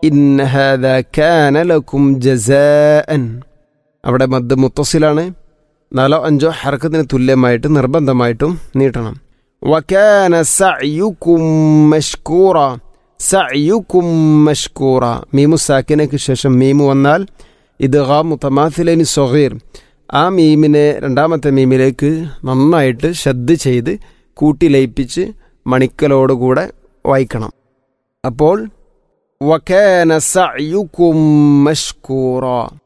ഇന്ന ഹാദ കാന ലക്കും ജസാഅൻ അവിടെ മദ് മുത്തസിലാണ് നാലോ അഞ്ചോ ഹർക്കത്തിന് തുല്യമായിട്ട് നിർബന്ധമായിട്ടും നീട്ടണം വക്കാന സഅയുക്കും മഷ്കൂറ സഅയുക്കും മഷ്കൂറ മീമു സാക്കിനയ്ക്ക് ശേഷം മീമു വന്നാൽ ഇത് ഹാ മുത്തമാഥിലൈനി സൊഹീർ ആ മീമിനെ രണ്ടാമത്തെ മീമിലേക്ക് നന്നായിട്ട് ശ്രദ്ധ ചെയ്ത് കൂട്ടി ലയിപ്പിച്ച് മണിക്കലോടുകൂടെ വായിക്കണം അപ്പോൾ വക്കാന സഅയുക്കും മഷ്കൂറ